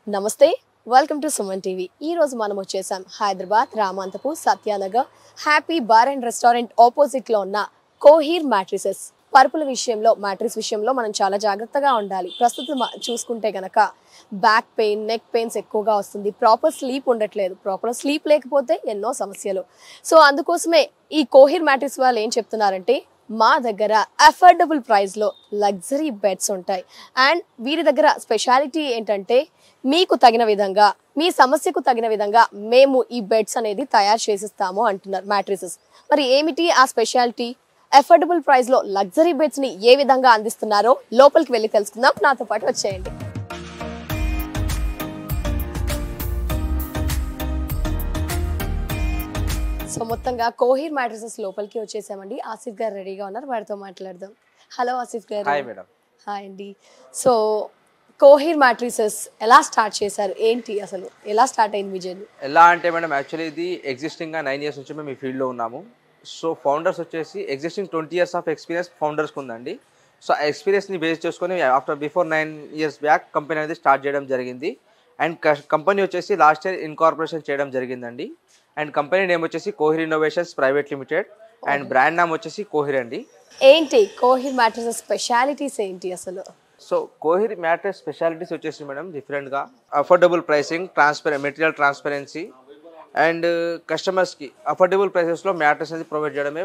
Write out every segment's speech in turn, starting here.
నమస్తే welcome to Suman TV ఈ రోజు మనం వచ్చేసాం Hyderabad Ramanthapur Satyanagar happy bar and restaurant opposite లో ఉన్న కోహీర్ మ్యాట్రిసెస్ పరుపుల విషయంలో మ్యాట్రిస్ విషయంలో మనం చాలా జాగ్రత్తగా ఉండాలి ప్రస్తుతం మ- చూసుకుంటే గనక బ్యాక్ పెయిన్ నెక్ పెయిన్స్ ఎక్కువగా వస్తుంది ప్రాపర్ స్లీప్ ఉండట్లేదు ప్రాపర్ స్లీప్ లేకపోతే ఎన్నో సమస్యలు సో అందుకోసమే ఈ కోహిర్ మ్యాట్రిస్ వాళ్ళు ఏం చెప్తున్నారంటే మా దగ్గర అఫోర్డబుల్ ప్రైస్లో లగ్జరీ బెడ్స్ ఉంటాయి అండ్ వీరి దగ్గర స్పెషాలిటీ ఏంటంటే మీకు తగిన విధంగా మీ సమస్యకు తగిన విధంగా మేము ఈ బెడ్స్ అనేది తయారు చేసిస్తాము అంటున్నారు మ్యాట్రిసెస్ మరి ఏమిటి ఆ స్పెషాలిటీ అఫోర్డబుల్ ప్రైస్లో లగ్జరీ బెడ్స్ని ఏ విధంగా అందిస్తున్నారో లోపలికి వెళ్ళి తెలుసుకుందాం నాతో పాటు వచ్చేయండి సో మొత్తంగా కోహిర్ మ్యాట్రిసెస్ లోపలికి వచ్చేసామండి ఆసిఫ్ గారు రెడీగా ఉన్నారు వారితో మాట్లాడదాం hello Asif garu hi madam hi అండి సో కోహిర్ మ్యాట్రిసెస్ ఎలా స్టార్ట్ చేశారు ఏంటి అసలు ఎలా స్టార్ట్ అయింది మీ జర్నీ ఎలా అంటే మేడం యాక్చువల్లీ ఇది ఎగ్జిస్టింగ్గా నైన్ ఇయర్స్ నుంచి మేము ఈ ఫీల్డ్లో ఉన్నాము సో ఫౌండర్స్ వచ్చేసి existing twenty years of experience ఫౌండర్స్కి ఉందండి సో ఆ ఎక్స్పీరియన్స్ని బేస్ చేసుకొని after before nine years back company అనేది స్టార్ట్ చేయడం జరిగింది అండ్ కంపెనీ వచ్చేసి లాస్ట్ ఇయర్ ఇన్కార్పొరేషన్ చేయడం జరిగిందండి అండ్ కంపెనీ నేమ్ వచ్చేసి Kohir innovations private limited and brand name వచ్చేసి కోహిర్ అండి ఏంటి కోహిర్ మ్యాట్రిసెస్ స్పెషాలిటీస్ ఏంటి అసలు సో కోహిర్ మ్యాట్రెస్ స్పెషాలిటీస్ వచ్చేసి మేడం డిఫరెంట్గా అఫోర్డబుల్ ప్రైసింగ్ ట్రాన్స్పరె మెటీరియల్ ట్రాన్స్పరెన్సీ అండ్ కస్టమర్స్కి అఫోర్డబుల్ ప్రైసెస్లో మ్యాట్రెస్ అనేది ప్రొవైడ్ చేయడమే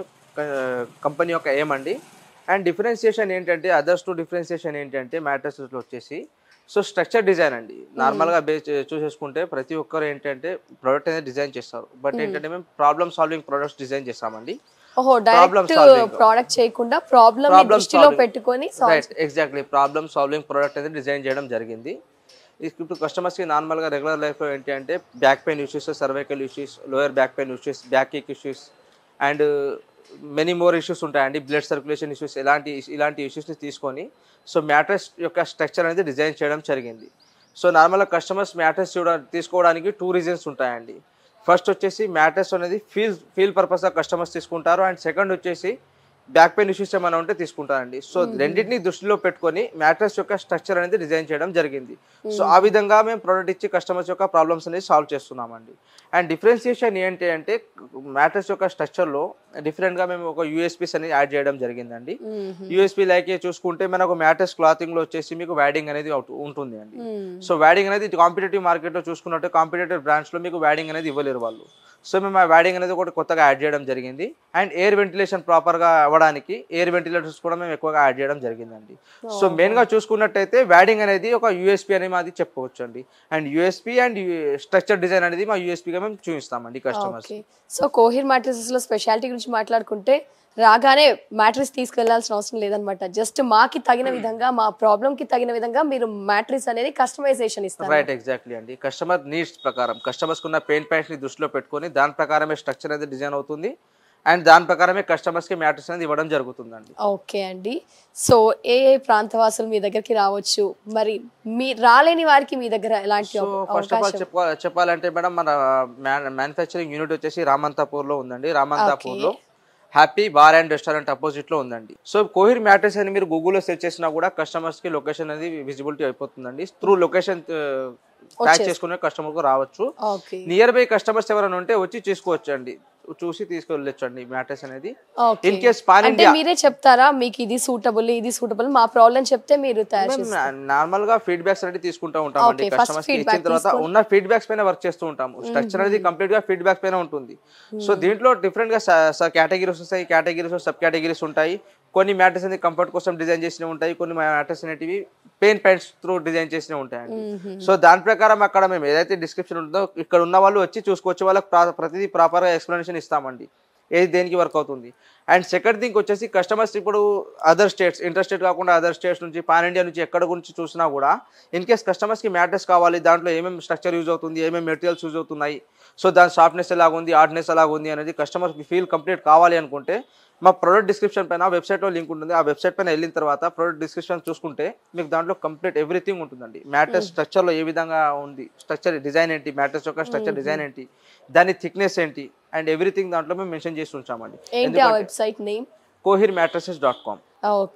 కంపెనీ యొక్క ఏం అండి అండ్ డిఫరెన్సియేషన్ ఏంటంటే అదర్స్ టు డిఫరెన్సియేషన్ ఏంటంటే మ్యాట్రెసెస్లో వచ్చేసి సో స్ట్రక్చర్ డిజైన్ అండి నార్మల్గా బేస్ చూసేసుకుంటే ప్రతి ఒక్కరు ఏంటంటే ప్రోడక్ట్ అనేది డిజైన్ చేస్తారు బట్ ఏంటంటే మేము ప్రాబ్లమ్ సాల్వింగ్ ప్రొడక్ట్స్ డిజైన్ చేస్తామండి ఓహో Problem డైరెక్ట్ solving. ప్రోడక్ట్ చేయకుండా ప్రాబ్లమ్ Problem దృష్టిలో solving. పెట్టుకొని solve right exactly problem solving product అనేది డిజైన్ చేయడం జరిగింది ఇప్పుడు కస్టమర్స్కి నార్మల్గా రెగ్యులర్ లైఫ్లో ఏంటి అంటే back pain issues cervical issues lower back pain issues back kick issues and many more issues ఉంటాయండి బ్లడ్ సర్క్యులేషన్ ఇష్యూస్ ఇలాంటి ఇలాంటి ఇష్యూస్ని తీసుకొని సో మ్యాట్రెస్ యొక్క స్ట్రక్చర్ అనేది డిజైన్ చేయడం జరిగింది సో నార్మల్గా కస్టమర్స్ మ్యాట్రెస్ చూడ తీసుకోవడానికి టూ రీజన్స్ ఉంటాయండి ఫస్ట్ వచ్చేసి మ్యాట్రెస్ అనేది ఫీల్ ఫీల్ పర్పస్గా కస్టమర్స్ తీసుకుంటారు అండ్ సెకండ్ వచ్చేసి బ్యాక్ పెయిన్ ఇష్యూస్ ఏమైనా ఉంటే తీసుకుంటారండి సో రెండింటిని దృష్టిలో పెట్టుకొని మ్యాట్రెస్ యొక్క స్ట్రక్చర్ అనేది డిజైన్ చేయడం జరిగింది సో ఆ విధంగా మేము ప్రోడక్ట్ ఇచ్చి కస్టమర్స్ యొక్క ప్రాబ్లమ్స్ అనేది సాల్వ్ చేస్తున్నామండి అండ్ డిఫరెన్సియేషన్ ఏంటి అంటే మ్యాట్రెస్ యొక్క స్ట్రక్చర్లో డిఫరెంట్గా మేము ఒక యూఎస్పీస్ అనేది యాడ్ చేయడం జరిగిందండి యూఎస్పీ లైక్ చూసుకుంటే మనకు మ్యాట్రెస్ క్లాతింగ్లో వచ్చేసి మీకు వ్యాడింగ్ అనేది అవుతు- ఉంటుంది అండి సో వ్యాడింగ్ అనేది కాంపిటేటివ్ మార్కెట్లో చూసుకున్నట్టు కాంపిటేటివ్ బ్రాండ్స్లో మీకు వ్యాడింగ్ అనేది ఇవ్వలేరు వాళ్ళు సో మేము ఆ వ్యాడింగ్ అనేది ఒకటి కొత్తగా యాడ్ చేయడం జరిగింది అండ్ ఎయిర్ వెంటిలేషన్ ప్రాపర్గా అవ్వడానికి ఎయిర్ వెంటిలేటర్స్ కూడా మేము ఎక్కువగా యాడ్ చేయడం జరిగిందండి సో మెయిన్గా చూసుకున్నట్టయితే వ్యాడింగ్ అనేది ఒక యూఎస్పీ అని మాది చెప్పుకోవచ్చు అండి and USP and structure design అనేది మా యూఎస్పీగా మేము చూపిస్తామండి customers okay so Kohir mattresses లో స్పెషాలిటీ గురించి మాట్లాడుకుంటే రాగానే మ్యాట్రిస్ తీసుకెళ్లాల్సిన అవసరం లేదనమాట జస్ట్ మాకి తగిన విధంగా మా ప్రాబ్లమ్ కి తగిన విధంగా మీరు మ్యాట్రిస్ అనేది కస్టమైజేషన్ ఇస్తారు రైట్ ఎగ్జాక్ట్లీ అండి కస్టమర్ నీడ్స్ ప్రకారం కస్టమర్స్ ఉన్న పెయిన్ పాయింట్స్ ని దృష్టిలో పెట్టుకొని దాని ప్రకారమే స్ట్రక్చర్ అనేది డిజైన్ అవుతుంది అండ్ దాని ప్రకారమే కస్టమర్స్ కి మ్యాట్రిక్స్ అనేది ఇవ్వడం జరుగుతుందండి ఓకే అండి సో ఏ ఏ ప్రాంతవాసులు మీ దగ్గరికి రావచ్చు మరి మీ రాలేని వారికి మీ దగ్గర ఎలాంటి సో అవ- ఫస్ట్ ఆఫ్ ఆల్ అవకాశం చెప్ప చెప్పాలంటే మేడం మన మ్యానుఫ్యాక్చరింగ్ యూనిట్ వచ్చేసి రామంతాపూర్ లో ఉందండి రామంతాపూర్ లో happy bar and restaurant opposite లో ఉందండి సో కోహిర్ మ్యాట్రెస్ అని మీరు గూగుల్లో సెర్చ్ చేసినా కూడా కస్టమర్స్ కి లొకేషన్ అనేది విజిబిలిటీ అయిపోతుందండి త్రూ లొకేషన్ ట్యాగ్ చేసుకునే కస్టమర్ కు రావచ్చు ఓకే నియర్ బై కస్టమర్స్ ఎవరైనా ఉంటే వచ్చి తీసుకోవచ్చు అండి చూసి తీసుకెళ్ళొచ్చు అండి మ్యాట్రెస్ అనేది ఓకే ఇన్ కేస్ పాన్ అంటే మీరే చెప్తారా మీకు ఇది సూటబుల్ ఇది సూటబుల్ మా ప్రాబ్లం చెప్తే మీరు తయారు చేస్తారు నార్మల్ గా ఫీడ్బ్యాక్స్ అనేది తీసుకుంటూ ఉంటామండి Okay, first కస్టమర్స్ కి ఇచ్చిన feedback తర్వాత ఉన్న ఫీడ్బ్యాక్స్ పైన వర్క్ చేస్తూ ఉంటాము స్ట్రక్చర్ అనేది కంప్లీట్ గా ఫీడ్బ్యాక్ పైన ఉంటుంది సో దీంట్లో డిఫరెంట్ గా కేటగిరీస్ వస్తాయి కేటగిరీస్ సబ్ కేటగిరీస్ ఉంటాయి కొన్ని మ్యాటర్స్ అనేది కంఫర్ట్ కోసం డిజైన్ చేసినవి ఉంటాయి కొన్ని మ్యాటర్స్ అనేటివి పెయిన్ పాయింట్స్ త్రూ డిజైన్ చేసినవి ఉంటాయండి సో దాని ప్రకారం అక్కడ మేము ఏదైతే డిస్క్రిప్షన్ ఉంటుందో ఇక్కడ ఉన్న వాళ్ళు వచ్చి చూసుకోవచ్చు వాళ్ళకి ప్రా- ప్రతిదీ ప్రాపర్ గా ఎక్స్ప్లెనేషన్ ఇస్తామండి ఏది దేనికి వర్క్ అవుతుంది అండ్ సెకండ్ థింగ్ వచ్చేసి కస్టమర్స్ ఇప్పుడు అదర్ స్టేట్స్ ఇంటర్స్టేట్ కాకుండా అదర్ స్టేట్స్ నుంచి పాన్ ఇండియా నుంచి ఎక్కడ గురించి చూసినా కూడా ఇన్ కేస్ కస్టమర్స్కి మ్యాటర్స్ కావాలి దాంట్లో ఏమేమి స్ట్రక్చర్ యూజ్ అవుతుంది ఏమేమి మెటీరియల్స్ యూజ్ అవుతున్నాయి సో దాని సాఫ్ట్నెస్ ఎలాగుంది హార్డ్నెస్ ఎలాగుంది అనేది కస్టమర్కి ఫీల్ కంప్లీట్ కావాలి అనుకుంటే మా ప్రొడక్ట్ డిస్క్రిప్షన్ పైన వెబ్సైట్లో లింక్ ఉంటుంది ఆ వెబ్సైట్ పైన వెళ్ళిన తర్వాత ప్రొడక్ట్ డిస్క్రిప్షన్ చూసుకుంటే మీకు దాంట్లో కంప్లీట్ ఎవ్రీథింగ్ ఉంటుందండి మ్యాటర్స్ స్ట్రక్చర్లో ఏ విధంగా ఉంది స్ట్రక్చర్ డిజైన్ ఏంటి మ్యాటర్స్ యొక్క స్ట్రక్చర్ డిజైన్ ఏంటి దాని థిక్నెస్ ఏంటి అండ్ ఎవ్రీథింగ్ దాంట్లో మేము మెన్షన్ చేసి ఉంచామండి ఏంటి ఆ website name Kohir mattresses dot com okay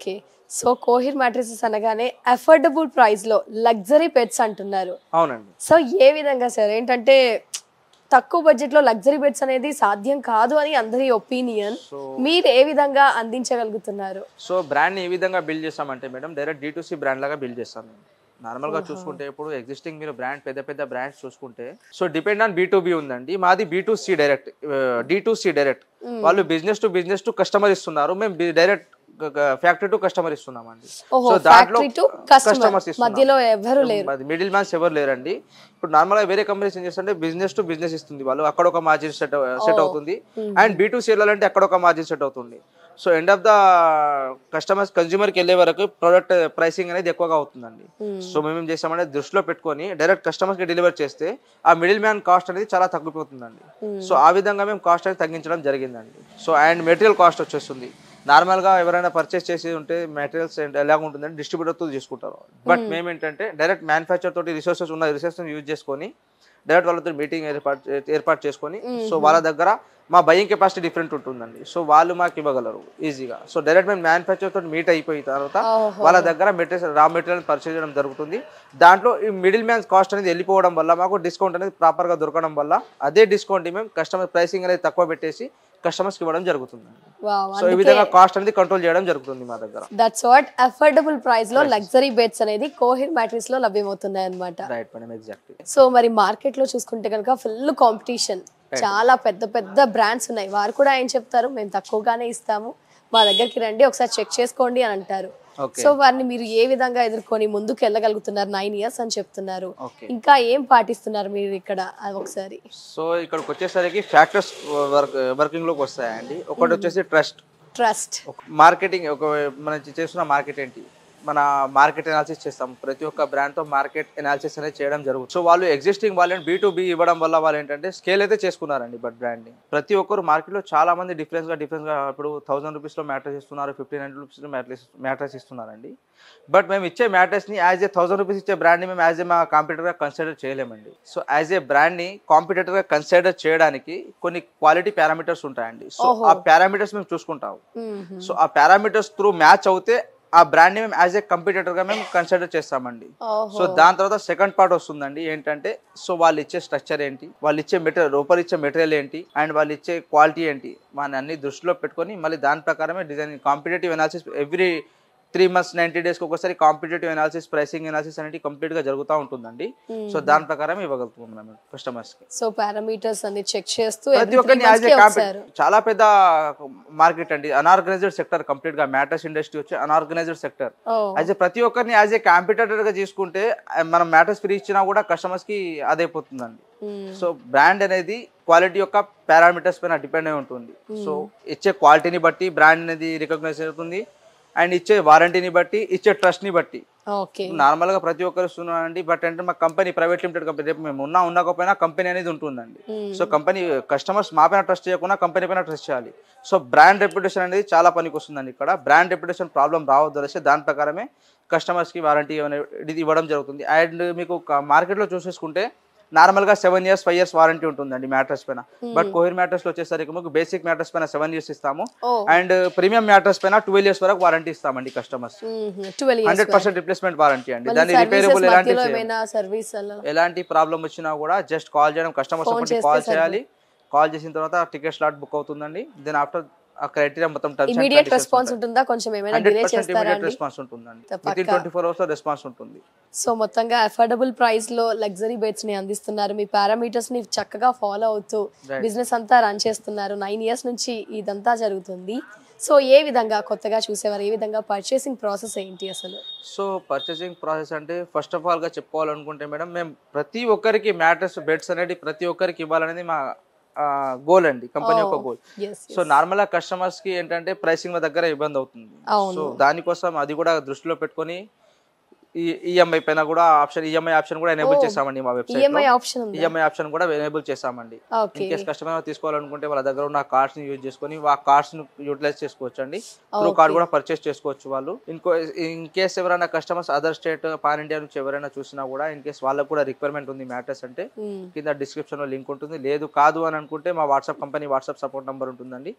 so Kohir mattresses అనగానే అఫోర్డబుల్ ప్రైస్ లో లగ్జరీ బెడ్స్ అంటున్నారు అవునండి సో ఏ విధంగా సార్ ఏంటంటే తక్కువ బడ్జెట్ లో లగ్జరీ బెడ్స్ అనేది సాధ్యం కాదు అని అందరి ఒపీనియన్ సో మీరు ఏ విధంగా అందించగలుగుతున్నారు సో బ్రాండ్ని ఏ విధంగా బిల్డ్ చేస్తామంటే మేడం డైరెక్ట్ డీటూసీ బ్రాండ్ లాగా బిల్డ్ చేస్తాం మేము నార్మల్గా చూసుకుంటే ఇప్పుడు ఎగ్జిస్టింగ్ మీరు బ్రాండ్ పెద్ద పెద్ద బ్రాండ్స్ చూసుకుంటే so depend on B to B ఉందండి మాది B to C direct D to C direct వాళ్ళు business to business to customer ఇస్తున్నారు మేము డైరెక్ట్ ఫ్యాక్టరీ టు కస్టమర్ ఇస్తున్నామండి ఓహో సో దాంట్లో ఫ్యాక్టరీ టు కస్టమర్ customers ఇస్తున్నాం. మధ్యలో ఎవరు లేరు మిడిల్ మ్యాన్స్ ఎవరు లేరండి ఇప్పుడు నార్మల్గా వేరే కంపెనీస్ ఏం చేస్తుంటే బిజినెస్ టు బిజినెస్ ఇస్తుంది వాళ్ళు అక్కడ ఒక మార్జిన్ సెట్ సెట్ అవుతుంది అండ్ బీ టూ అంటే అక్కడ ఒక మార్జిన్ సెట్ అవుతుంది so end of the customers కన్జ్యూమర్కి వెళ్ళే వరకు ప్రోడక్ట్ ప్రైసింగ్ అనేది ఎక్కువగా అవుతుందండి సో మేము ఏం చేసామంటే దృష్టిలో పెట్టుకొని డైరెక్ట్ కస్టమర్స్కి డెలివర్ చేస్తే ఆ మిడిల్ మ్యాన్ కాస్ట్ అనేది చాలా తగ్గిపోతుందండి సో ఆ విధంగా మేము కాస్ట్ అనేది తగ్గించడం జరిగిందండి సో అండ్ మెటీరియల్ కాస్ట్ వచ్చేస్తుంది నార్మల్గా ఎవరైనా పర్చేస్ చేసి ఉంటే మెటీరియల్స్ ఎలా ఉంటుందంటే డిస్ట్రిబ్యూటర్తో తీసుకుంటారు బట్ మేము ఏంటంటే డైరెక్ట్ మ్యానుఫ్యాక్చర్ తోటి రిసోర్సెస్ ఉన్న రిసోర్సెస్ యూజ్ చేసుకొని డైరెక్ట్ వాళ్ళతో మీటింగ్ ఏర్పాటు ఏర్పాటు చేసుకొని సో వాళ్ళ దగ్గర మా బయింగ్ కెపాసిటీ డిఫరెంట్ ఉంటుందండి సో వాళ్ళు మాకు ఇవ్వగలరు ఈజీగా సో డైరెక్ట్ మేము మ్యానుఫ్యాక్చర్ తోటి మీట్ అయిపోయిన తర్వాత ఓహో. వాళ్ళ దగ్గర మెటీరియల్ రా మెటీరియల్ పర్చేజ్ చేయడం జరుగుతుంది దాంట్లో ఈ మిడిల్ మ్యాన్స్ కాస్ట్ అనేది వెళ్ళిపోవడం వల్ల మాకు డిస్కౌంట్ అనేది ప్రాపర్గా దొరకడం వల్ల అదే డిస్కౌంట్ మేము కస్టమర్ ప్రైసింగ్ అనేది తక్కువ పెట్టేసి కస్టమర్స్కి ఇవ్వడం జరుగుతుంది వావ్ సో ఈ విధంగా కాస్ట్ అనేది కంట్రోల్ చేయడం జరుగుతుంది మా దగ్గర దట్స్ వాట్ అఫోర్డబుల్ ప్రైస్ లో లగ్జరీ బెడ్స్ అనేది కోహిర్ మ్యాట్రిక్స్ లో లభ్యమవుతున్నాయి అన్నమాట రైట్ మేడం ఎగ్జాక్ట్లీ సో మరి మార్కెట్ లో చూసుకుంటే కనుక ఫుల్ కాంపిటీషన్ చాలా పెద్ద పెద్ద బ్రాండ్స్ ఉన్నాయి వారు కూడా ఏం చెప్తారు మేము తక్కువగానే ఇస్తాము మా దగ్గరికి రండి ఒకసారి చెక్ చేసుకోండి అని అంటారు ఓకే సో వారిని మీరు ఏ విధంగా ఎదుర్కొని ముందుకు వెళ్ళగలుగుతున్నారు నైన్ ఇయర్స్ అని చెప్తున్నారు ఓకే ఇంకా ఏం పాటిస్తున్నారు మీరు ఇక్కడ అది ఒకసారి సో ఇక్కడికి వచ్చేసరికి ఫ్యాక్టర్స్ వర్క్ వర్కింగ్లోకి వస్తాయండి ఒకటి వచ్చేసి ట్రస్ట్ ట్రస్ట్ మార్కెటింగ్ ఒక మనం చేస్తున్న మార్కెట్ ఏంటి మన మార్కెట్ ఎనాలిసిస్ చేస్తాం ప్రతి ఒక్క బ్రాండ్తో మార్కెట్ ఎనాలిసిస్ అనేది చేయడం జరుగుతుంది సో వాళ్ళు ఎగ్జిస్టింగ్ వాళ్ళని బీ టు బీ ఇవ్వడం వల్ల వాళ్ళు ఏంటంటే స్కేల్ అయితే చేసుకున్నారండి బట్ బ్రాండ్ని ప్రతి ఒక్కరు మార్కెట్లో చాలా మంది డిఫరెన్స్గా డిఫరెన్స్గా ఇప్పుడు థౌసండ్ రూపీస్లో మ్యాట్రెస్ ఇస్తున్నారు ఫిఫ్టీన్ హండ్రెడ్ రూపీస్లో మ్యాట్రెస్ మ్యాట్రెస్ ఇస్తున్నారండి బట్ మేము ఇచ్చే మ్యాట్రెస్ని యాజ్ ఏ థౌసండ్ రూపీస్ ఇచ్చే బ్రాండ్ని మేము యాజ్ ఏ మా కాంపిటేటర్గా కన్సిడర్ చేయలేమండి సో యాజ్ ఏ బ్రాండ్ని కాంపిటేటర్గా కన్సిడర్ చేయడానికి కొన్ని క్వాలిటీ పారామీటర్స్ ఉంటాయండి సో ఓహో. ఆ పారామీటర్స్ మేము చూసుకుంటాం సో ఆ పారామీటర్స్ త్రూ మ్యాచ్ అవుతే ఆ బ్రాండ్ ని మేము యాజ్ ఏ కంపిటేటర్ గా మేము కన్సిడర్ చేస్తామండి సో దాని తర్వాత సెకండ్ పార్ట్ వస్తుందండి ఏంటంటే సో వాళ్ళు ఇచ్చే స్ట్రక్చర్ ఏంటి వాళ్ళు ఇచ్చే మెటీరియల్ లోపల ఇచ్చే మెటీరియల్ ఏంటి అండ్ వాళ్ళు ఇచ్చే క్వాలిటీ ఏంటి మన అన్ని దృష్టిలో పెట్టుకొని మళ్ళీ దాని ప్రకారమే design competitive analysis every three months ninety డేస్కి ఒకసారి కాంపిటేటివ్ అనాలిసిస్ ప్రైసింగ్ అనాలిసిస్ అనేది కంప్లీట్ గా జరుగుతూ ఉంటుందండి సో దాని ప్రకారం ఇవ్వగలుగుతున్నాం మేము కస్టమర్స్ కి సో పారామీటర్స్ అన్ని చెక్ చేస్తూ ప్రతి every three ఒక్కరిని months యాజ్ ఏ కి ఒకసారి చాలా పెద్ద మార్కెట్ అండి అనార్గనైజ్డ్ సెక్టర్ కంప్లీట్ గా మ్యాటర్స్ ఇండస్ట్రీ వచ్చి అనార్గనైజ్డ్ సెక్టర్ ఓ యాజ్ ఏ ప్రతి ఒక్కరిని యాజ్ ఏ కాంపిటేటర్ గా తీసుకుంటే ఆ, మనం మ్యాటర్స్ ఫ్రీ ఇచ్చినా కూడా కస్టమర్స్ కి అదైపోతుందండి సో బ్రాండ్ అనేది క్వాలిటీ యొక్క పారామీటర్స్ పైన డిపెండ్ అయి ఉంటుంది సో ఇచ్చే క్వాలిటీని బట్టి బ్రాండ్ అనేది రికగ్నైజ్ అవుతుంది అండ్ ఇచ్చే వారంటీని బట్టి ఇచ్చే ట్రస్ట్ ని బట్టి ఓకే నార్మల్ గా ప్రతి ఒక్కరు ఇస్తున్నారండి బట్ అంటే మా కంపెనీ ప్రైవేట్ లిమిటెడ్ కంపెనీ రేపు మేము ఉన్నా ఉండకపోయినా కంపెనీ అనేది ఉంటుందండి సో కంపెనీ కస్టమర్స్ మా పైన ట్రస్ట్ చేయకుండా కంపెనీ పైన ట్రస్ట్ చేయాలి సో బ్రాండ్ రెప్యుటేషన్ అనేది చాలా పనికి వస్తుందండి ఇక్కడ బ్రాండ్ రెప్యుటేషన్ ప్రాబ్లం రావద్దు అనేసి దాని ప్రకారమే కస్టమర్స్కి వారంటీ అనేది ఇవ్వడం జరుగుతుంది అండ్ మీకు మార్కెట్లో చూసేసుకుంటే నార్మల్గా seven years five years warranty ఉంటుందండి మ్యాట్రస్ పైన బట్ కోహిర్ మ్యాట్రస్లో వచ్చేసరికి మీకు బేసిక్ మ్యాట్రస్ పైన సెవెన్ ఇయర్స్ ఇస్తాము ఓ అండ్ ప్రీమియం మ్యాట్రస్ పైన ట్వెల్వ్ ఇయర్స్ వరకు వారంటీ ఇస్తామండి customers twelve years hundred percent replacement warranty అండి దాని రిపేరబుల్ ఎలాంటి మధ్యలో చేయం. ఏమైనా సర్వీస్ అలా ఎలాంటి ప్రాబ్లం వచ్చినా కూడా జస్ట్ కాల్ చేయడం కస్టమర్ Phone సపోర్ట్ చేస్తే కాల్ చేయాలి కాల్ చేసిన తర్వాత టికెట్ స్లాట్ బుక్ అవుతుందండి దెన్ ఆఫ్టర్ ఆ క్రైటీరియా మొత్తం ఇమీడియట్ రెస్పాన్స్ ఉంటుందా కొంచెం ఏమైనా హండ్రెడ్ డిలే పర్సెంట్ చేస్తారా ఇమీడియట్ అండి రెస్పాన్స్ ఉంటుందండి తప్పక. Within twenty four hours response ఉంటుంది సో మొత్తంగా అఫోర్డబుల్ ప్రైస్ లో లగ్జరీ బెడ్స్ ని అందిస్తున్నారు మీ పారామీటర్స్ ని చక్కగా ఫాలో అవుతూ Right. బిజినెస్ అంతా రన్ చేస్తున్నారు నైన్ ఇయర్స్ నుంచి ఇదంతా జరుగుతుంది సో ఏ విధంగా కొత్తగా చూసేవారు ఏ విధంగా పర్చేసింగ్ ప్రాసెస్ ఏంటి అసలు సో పర్చేసింగ్ ప్రాసెస్ అంటే ఫస్ట్ ఆఫ్ ఆల్గా చెప్పుకోవాలనుకుంటే మేడం మేము ప్రతి ఒక్కరికి మ్యాటర్స్ బెడ్స్ అనేది ప్రతి ఒక్కరికి ఇవ్వాలనేది మా గోల్ అండి కంపెనీ యొక్క గోల్ ఎస్ సో నార్మల్గా కస్టమర్స్ కి ఏంటంటే ప్రైసింగ్ దగ్గర ఇబ్బంది అవుతుంది అవును. సో దానికోసం అది కూడా దృష్టిలో పెట్టుకొని ఈ ఈఎంఐ పైన కూడా ఆప్షన్ ఈఎంఐ ఆప్షన్ కూడా ఎనేబుల్ Oh. చేసామండి మా వెబ్సైట్ ఈఎంఐ ఆప్షన్ ఉంది ఈఎంఐ ఆప్షన్ కూడా ఎనేబుల్ చేసామండి ఓకే ఇన్ కేస్ కస్టమర్ తీసుకోవాలనుకుంటే వాళ్ళ దగ్గర ఉన్న కార్డ్స్ ని యూజ్ చేసుకొని ఆ కార్డ్స్ ని యూటిలైజ్ చేసుకోవచ్చు అండి త్రూ కార్డ్ కూడా పర్చేస్ చేసుకోవచ్చు వాళ్ళు ఇంకో ఇన్ కేస్ ఎవరైనా customers other state pan India నుంచి ఎవరైనా చూసినా కూడా ఇన్ కేస్ వాళ్ళకు కూడా రిక్వైర్మెంట్ ఉంది మ్యాటర్స్ అంటే కింద డిస్క్రిప్షన్ లో లింక్ ఉంటుంది లేదు కాదు అని అనుకుంటే మా WhatsApp company WhatsApp support number ఉంటుందండి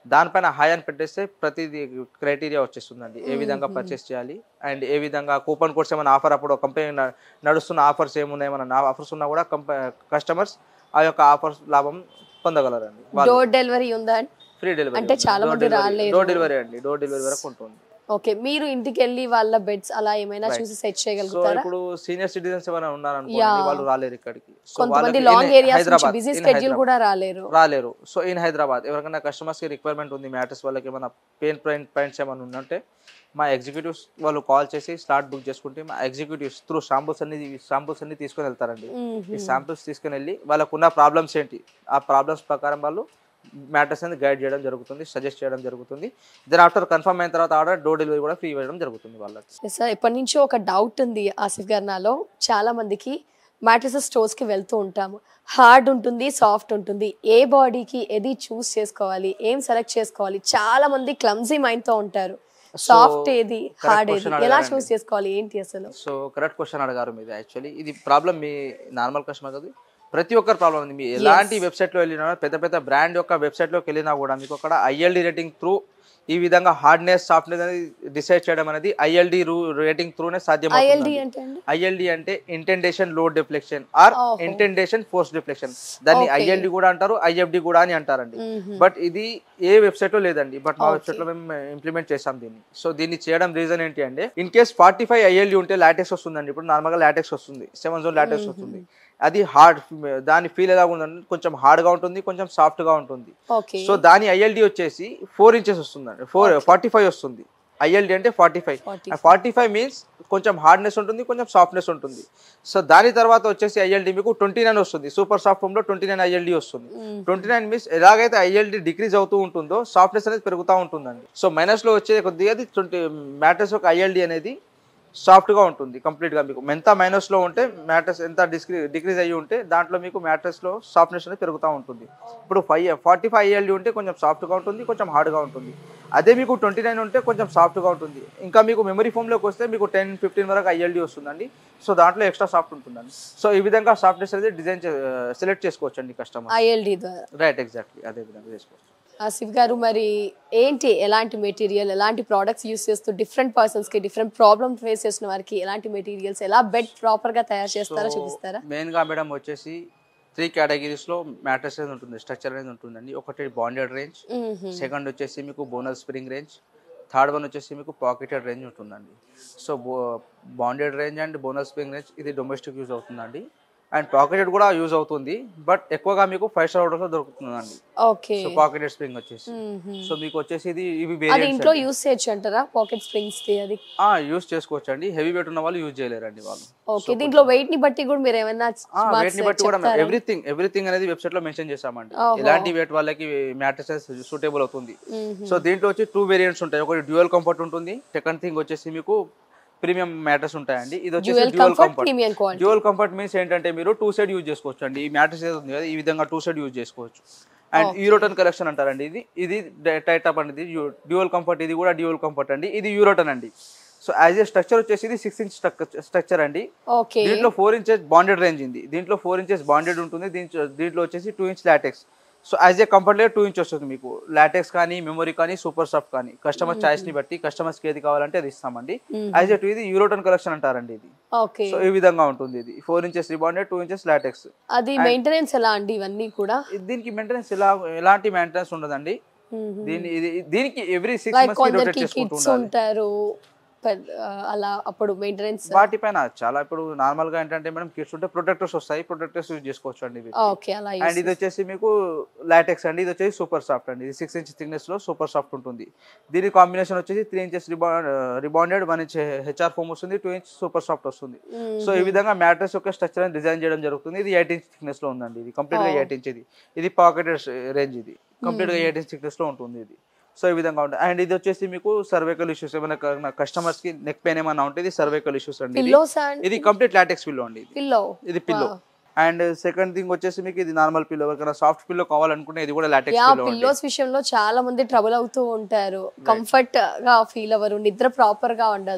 దానిపైన హై అని పెట్టేస్తే ప్రతిదీ క్రైటీరియా వచ్చేస్తుందండి ఏ విధంగా పర్చేస్ చేయాలి అండ్ ఏ విధంగా కూపన్ కోడ్స్ ఏమైనా ఆఫర్ అప్పుడు కంపెనీ నడుస్తున్న ఆఫర్స్ ఏమున్నాయి ఏమైనా ఆఫర్స్ ఉన్నా కూడా కస్టమర్స్ ఆ యొక్క ఆఫర్స్ లాభం పొందగలరండి డోర్ డెలివరీ ఉందా ఫ్రీ డెలివరీ అంటే చాలా మంది రాలేరు. డోర్ డెలివరీ అండి డోర్ డెలివరీ వరకు ఉంటుంది ఓకే మీరు ఇంటికి వెళ్ళి వాళ్ళ బెడ్స్ అలా ఏమైనా Right. చూసి సెట్ సో చేయగలుగుతారా ఇప్పుడు సీనియర్ సిటిజన్స్ ఎవరైనా ఉన్నారనుకోండి Yeah. వాళ్ళు రాలేరు ఇక్కడికి సో కొంతమంది వాళ్ళకి లాంగ్ in ఏరియాస్ నుంచి Hyderabad, busy in schedule Hyderabad. కూడా రాలేరు రాలేరు సో ఇన్ హైదరాబాద్ ఎవరికైనా కస్టమర్స్ కి రిక్వైర్మెంట్ ఉంది మ్యాటర్స్ వాళ్ళకి ఏమైనా పెయిన్ పాయింట్ పాయింట్స్ ఏమైనా ఉన్నంటే మా ఎగ్జిక్యూటివ్స్ వాళ్ళు కాల్ చేసి స్లాట్ బుక్ చేసుకుంటే మా ఎగ్జిక్యూటివ్స్ త్రూ శాంపుల్స్ అన్ని శాంపుల్స్ అన్ని తీసుకొని వెళ్తారండి ఈ శాంపుల్స్ తీసుకొని వెళ్ళి వాళ్ళకున్న ప్రాబ్లమ్స్ ఏంటి ఆ ప్రాబ్లమ్స్ ప్రకారం వాళ్ళు మ్యాటర్స్ అనేది గైడ్ చేయడం జరుగుతుంది సజెస్ట్ చేయడం జరుగుతుంది దెన్ ఆఫ్టర్ కన్ఫర్మ్ అయిన తర్వాత ఆర్డర్ డోర్ డెలివరీ కూడా ఫ్రీ ఇవ్వడం జరుగుతుంది వాళ్ళకి సార్ ఎప్పటి నుంచో ఒక డౌట్ ఉంది ఆసిఫ్ గారు నాలో చాలా మందికి మ్యాట్రసెస్ స్టోర్స్ కి వెళ్తూ ఉంటాము హార్డ్ ఉంటుంది సాఫ్ట్ ఉంటుంది ఏ బాడీకి ఏది చూస్ చేసుకోవాలి ఏం సెలెక్ట్ చేసుకోవాలి చాలా మంది క్లమ్జీ మైండ్ తో ఉంటారు సాఫ్ట్ ఏది correct హార్డ్ ఏది question ఎలా అడగారండి. చూస్ చేసుకోవాలి ఏంటి అసలు సో కరెక్ట్ క్వశ్చన్ అడిగారు మీరు యాక్చువల్లీ ఇది ప్రాబ్లం మీ నార్మల్ కస్టమర్ కాదు ప్రతి ఒక్కరి ప్రాబ్లం ఉంది మీ ఎలాంటి వెబ్సైట్లో వెళ్ళినా పెద్ద పెద్ద బ్రాండ్ యొక్క వెబ్సైట్లోకి వెళ్ళినా కూడా మీకు అక్కడ ఐఎల్డి రేటింగ్ త్రూ ఈ విధంగా హార్డ్నెస్ సాఫ్ట్నెస్ అనేది డిసైడ్ చేయడం అనేది ఐఎల్డి రేటింగ్ త్రూనే సాధ్యం ఐఎల్డి అంటే అండి ఐఎల్డి అంటే ఇంటెండేషన్ లోడ్ డిఫ్లెక్షన్ ఆర్ ఓహో. ఇంటెండేషన్ ఫోర్స్ డిఫ్లెక్షన్ దాన్ని Okay. ఐఎల్డి కూడా అంటారు ఐఎఫ్డి కూడా అని అంటారండి మ్మ్. బట్ ఇది ఏ వెబ్సైట్ లో లేదండి బట్ మా Okay. వెబ్సైట్ లో మేము ఇంప్లిమెంట్ చేసాం దీన్ని సో దీన్ని చేయడం రీజన్ ఏంటి అంటే in case forty five ILD ఉంటే లాటెక్స్ వస్తుందండి ఇప్పుడు నార్మల్ గా లాటెక్స్ వస్తుంది సెవెన్ జోన్ లాటెక్స్ వస్తుంది అది హార్డ్ దాని ఫీల్ ఎలా ఉందంటే కొంచెం హార్డ్ గా ఉంటుంది కొంచెం సాఫ్ట్ గా ఉంటుంది ఓకే సో దాని ఐఎల్డి వచ్చేసి ఫోర్ ఇంచెస్ వస్తుందండి ఫోర్ ఫార్టీ ఫైవ్ వస్తుంది ఐఎల్డి అంటే forty five 45. Forty five means కొంచెం హార్డ్నెస్ ఉంటుంది కొంచెం సాఫ్ట్నెస్ ఉంటుంది సో దాని తర్వాత వచ్చేసి ఐఎల్డి మీకు ట్వంటీ నైన్ వస్తుంది సూపర్ సాఫ్ట్ ఫోమ్ లో ట్వంటీ నైన్ ఐఎల్డి వస్తుంది ట్వంటీ నైన్ మీన్స్ ఎలాగైతే ఐఎల్డి డిక్రీజ్ అవుతూ ఉంటుందో సాఫ్ట్నెస్ అనేది పెరుగుతూ ఉంటుందండి సో మైనస్ లో వచ్చే కొద్దిగా అది ట్వంటీ మ్యాటర్స్ ఒక ఐఎల్డి అనేది సాఫ్ట్ గా ఉంటుంది కంప్లీట్ గా మీకు ఎంత మైనస్ లో ఉంటే మ్యాటర్స్ ఎంత డిస్క్రీ డిక్రీజ్ అయ్యి ఉంటే దాంట్లో మీకు మ్యాటర్స్ లో సాఫ్ట్నెస్ అనేది పెరుగుతూ ఉంటుంది ఇప్పుడు ఫైవ్ ఫార్టీ ఫైవ్ ఐఎల్డి ఉంటే కొంచెం సాఫ్ట్ గా ఉంటుంది కొంచెం హార్డ్ గా ఉంటుంది అదే మీకు ట్వంటీ నైన్ ఉంటే కొంచెం సాఫ్ట్ గా ఉంటుంది ఇంకా మీకు మెమరీ ఫోమ్ లోకి వస్తే మీకు టెన్ ఫిఫ్టీన్ వరకు ఐఎల్డి వస్తుందండి సో దాంట్లో ఎక్స్ట్రా సాఫ్ట్ ఉంటుందండి సో ఈ విధంగా సాఫ్ట్నెస్ అనేది డిజైన్ సెలెక్ట్ చేసుకోవచ్చు అండి కస్టమర్ ఐఎల్డి ద్వారా రైట్ ఎగ్జాక్ట్లీ అదే విధంగా చేసుకోవచ్చు ఆసిఫ్ గారు మరి ఏంటి ఎలాంటి మెటీరియల్ ఎలాంటి ప్రోడక్ట్స్ యూస్ చేస్తూ డిఫరెంట్ పర్సన్స్ కి డిఫరెంట్ ప్రాబ్లమ్ ఫేస్ చేసిన వారికి ఎలాంటి మెటీరియల్స్ ఎలా బెడ్ ప్రాపర్ గా తయారు చేస్తారో చూపిస్తారా మెయిన్ గా మేడం వచ్చేసి త్రీ కేటగిరీస్ లో మ్యాట్రస్ అనేది ఉంటుంది స్ట్రక్చర్ అనేది ఉంటుందండి ఒకటి బాండెడ్ రేంజ్ మ్మ్. సెకండ్ వచ్చేసి మీకు bonnell spring range third one వచ్చేసి మీకు పాకెటెడ్ రేంజ్ ఉంటుందండి సో బో bonded range and bonnell spring range ఇది డొమెస్టిక్ యూజ్ అవుతుందండి అండ్ పాకెటెడ్ కూడా యూజ్ అవుతుంది బట్ ఎక్కువగా మీకు ఫైవ్ స్టార్ హోటల్స్ లో దొరుకుతుందండి ఓకే సో పాకెటెడ్ స్ప్రింగ్ వచ్చేసి మ్మ్. సో మీకు వచ్చేసి ఇది ఇవి అది వేరియంట్స్ ఇంట్లో యూస్ చేయొచ్చు అంటారా పాకెట్ స్ప్రింగ్స్ ది అది యూజ్ చేసుకోవచ్చు అండి హెవీ వెయిట్ ఉన్న వాళ్ళు యూజ్ చేయలేరండి వాళ్ళు ఓకే దీంట్లో వెయిట్ ని బట్టి కూడా మీరు ఏమైనా వెయిట్ ని బట్టి కూడా ఎవ్రీథింగ్ ఎవ్రీథింగ్ అనేది వెబ్సైట్ లో మెన్షన్ చేసామండి ఓహో. ఎలాంటి వెయిట్ వాళ్ళకి మ్యాట్రసెస్ సూటబుల్ అవుతుంది మ్మ్. సో దీంట్లో వచ్చి టూ వేరియంట్స్ ఉంటాయి ఒకటి డ్యూయల్ కంఫర్ట్ ఉంటుంది సెకండ్ థింగ్ వచ్చేసి మీకు ప్రీమియం మ్యాట్రస్ ఉంటాయండి ఇది వచ్చేసి dual dual comfort comfort premium quality dual comfort means ఏంటంటే మీరు టూ సైడ్ యూజ్ చేసుకోవచ్చు అండి ఈ మ్యాట్రస్ ఏది ఉంది కదా ఈ విధంగా టూ సైడ్ యూజ్ చేసుకోవచ్చు అండ్ యూరోటన్ కలెక్షన్ అంటారండి ఇది ఇది టైట్ అప్ అండి ఇది డ్యూయల్ కంఫర్ట్ ఇది కూడా డ్యూయల్ కంఫర్ట్ అండి ఇది యూరోటన్ అండి సో యాజ్ ఏ స్ట్రక్చర్ వచ్చేసి ఇది సిక్స్ ఇంచ్ స్ట్రక్చర్ అండి ఓకే దీంట్లో ఫోర్ ఇంచెస్ బాండెడ్ రేంజ్ ఉంది దీంట్లో ఫోర్ ఇంచెస్ బాండెడ్ ఉంటుంది దీంట్లో దీంట్లో వచ్చేసి two inch latex so as a comfort two inch వస్తుంది మీకు లాటెక్స్ కానీ మెమరీ కానీ సూపర్ సాఫ్ట్ కానీ కస్టమర్ చాయిస్ ని బట్టి కస్టమర్స్కి ఏది కావాలంటే అది ఇస్తామండి యాజ్ ఏ టూ ఇది యూరోటన్ కలెక్షన్ అంటారండి ఇది ఓకే సో ఈ విధంగా ఉంటుంది ఇది four inches rebonded two inches latex అది మెయింటెనెన్స్ ఎలా అండి ఇవన్నీ కూడా దీనికి మెయింటెనెన్స్ ఎలా ఎలాంటి మెయింటెనెన్స్ ఉండదండి మ్మ్. దీని ఇది దీనికి every six like months rotate కొందరికి చేసుకుంటూ కిడ్స్ ఉండాలి ఉంటారు పెద్ద- ఆ, అలా అప్పుడు మెయింటెనెన్స్ వాటిపైన చాలా ఇప్పుడు నార్మల్ గా ఏంటంటే మేడం కిడ్స్ ఉంటే ప్రొటెక్టర్స్ వస్తాయి ప్రొటెక్టర్స్ యూజ్ చేసుకోవచ్చు అండి ఇవి ఓకే అలా అండ్ ఇది వచ్చేసి మీకు లాటెక్స్ అండి ఇది వచ్చేసి సూపర్ సాఫ్ట్ అండి ఇది సిక్స్ ఇంచ్ థిక్నెస్ లో సూపర్ సాఫ్ట్ ఉంటుంది దీని కాంబినేషన్ వచ్చేసి three inches rebonded one inch HR foam వస్తుంది టూ ఇంచ్ సూపర్ సాఫ్ట్ వస్తుంది సో ఈ విధంగా మ్యాట్రస్ యొక్క స్ట్రక్చర్ డిజైన్ చేయడం జరుగుతుంది ఇది ఎయిట్ ఇంచ్ థిక్నెస్ లో ఉందండి ఇది కంప్లీట్ గా Oh. ఎయిట్ ఇంచ్ ఇది ఇది పాకెటెడ్ రేంజ్ ఇది కంప్లీట్ గా ఎయిట్ ఇంచ్ థిక్నెస్ లో ఉంటుంది ఇది సో ఈ విధంగా ఉంటుంది అండ్ ఇది వచ్చేసి మీకు సర్వైకల్ ఇష్యూస్ ఏమైనా కస్టమర్స్ కి నెక్ పెయిన్ ఏమైనా ఉంటే ఇది సర్వైకల్ ఇష్యూస్ అండి ఇది. పిల్లోస్ అండ్ ఇది కంప్లీట్ లాటెక్స్ పిల్లో అండి ఇది పిల్లో ఇది పిల్లో అండ్ సెకండ్ థింగ్ వచ్చేసి మీకు ఇది నార్మల్ పిల్లో ఎవరికైనా సాఫ్ట్ పిల్లో కావాలనుకుంటే ఇది కూడా లాటెక్స్ యా పిల్లో అండి పిల్లోస్ విషయంలో చాలా మంది ట్రబుల్ అవుతూ ఉంటారు కంఫర్ట్ గా ఫీల్ అవ్వరు నిద్ర ప్రాపర్ గా ఉండదు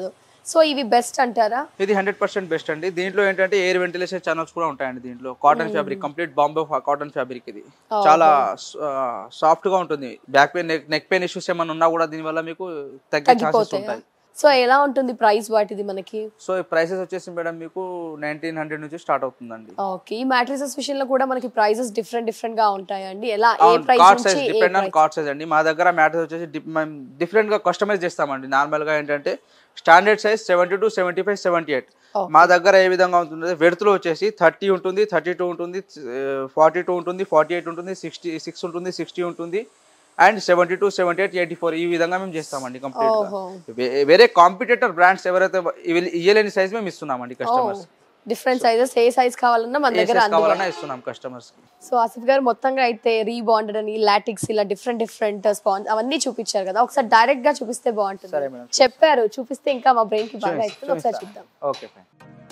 సో ఇవి బెస్ట్ అంటారా ఇది హండ్రెడ్ పర్సెంట్ బెస్ట్ అండి దీంట్లో ఏంటంటే ఎయిర్ వెంటిలేషన్ ఛానల్స్ కూడా ఉంటాయండి దీంట్లో cotton fabric complete Bombay cotton fabric ఇది Oh, చాలా సాఫ్ట్ గా ఉంటుంది back pain neck pain issues ఏమైనా ఉన్నా కూడా దీనివల్ల మీకు తగ్గే ఛాన్సెస్ తగ్గిపోతాయా ఉంటాయి సో ఎలా ఉంటుంది ప్రైస్ వాటిది మనకి సో ఈ ప్రైసెస్ వచ్చేసి మేడం మీకు నైన్టీన్ హండ్రెడ్ నుంచి స్టార్ట్ అవుతుందండి ఓకే ఈ మ్యాట్రిసెస్ విషయంలో కూడా మనకి ప్రైజెస్ డిఫరెంట్ డిఫరెంట్ గా ఉంటాయండి ఎలా ఏ ప్రైస్ కార్డ్ సైజ్ నుంచి ఏ depend on price? Card size అండి మా దగ్గర మ్యాటర్స్ వచ్చేసి డిప్- మేము డిఫరెంట్ గా కస్టమైజ్ చేస్తామండి నార్మల్ గా ఏంటంటే standard size seventy two seventy five seventy eight Okay. మా దగ్గర ఏ విధంగా ఉంటుంది వెడుతులో వచ్చేసి థర్టీ ఉంటుంది థర్టీ టూ ఉంటుంది ఫార్టీ టూ ఉంటుంది ఫార్టీ ఎయిట్ ఉంటుంది సిక్స్టీ సిక్స్ ఉంటుంది సిక్స్టీ ఉంటుంది and seventy two seventy eight eighty four ఈ విధంగా మేము చేస్తామండి కంప్లీట్ ఓహో వేరే కాంపిటేటర్ బ్రాండ్స్ ఎవరైతే ఇవి- ఇయ్యలేని సైజ్ మేము ఇస్తున్నామండి కస్టమర్స్ డిఫరెంట్ సైజెస్ ఏ సైజ్ కావాలన్నా మన ఏ దగ్గర సైజ్ అందుబాటులో కావాలన్నా ఇస్తున్నాం కస్టమర్స్ కి సో ఆసిఫ్ గారు మొత్తంగా అయితే రీబాండెడ్ అని లాటిక్స్ ఇలా డిఫరెంట్ డిఫరెంట్ స్పాన్స్ అవన్నీ చూపించారు కదా ఒకసారి డైరెక్ట్ గా చూపిస్తే సరే బాగుంటుంది మేడం చెప్పారు చూపిస్తే ఇంకా మా బ్రెయిన్ కి బాగా అవుతుంది ఒకసారి చూద్దాం ఓకే ఫైన్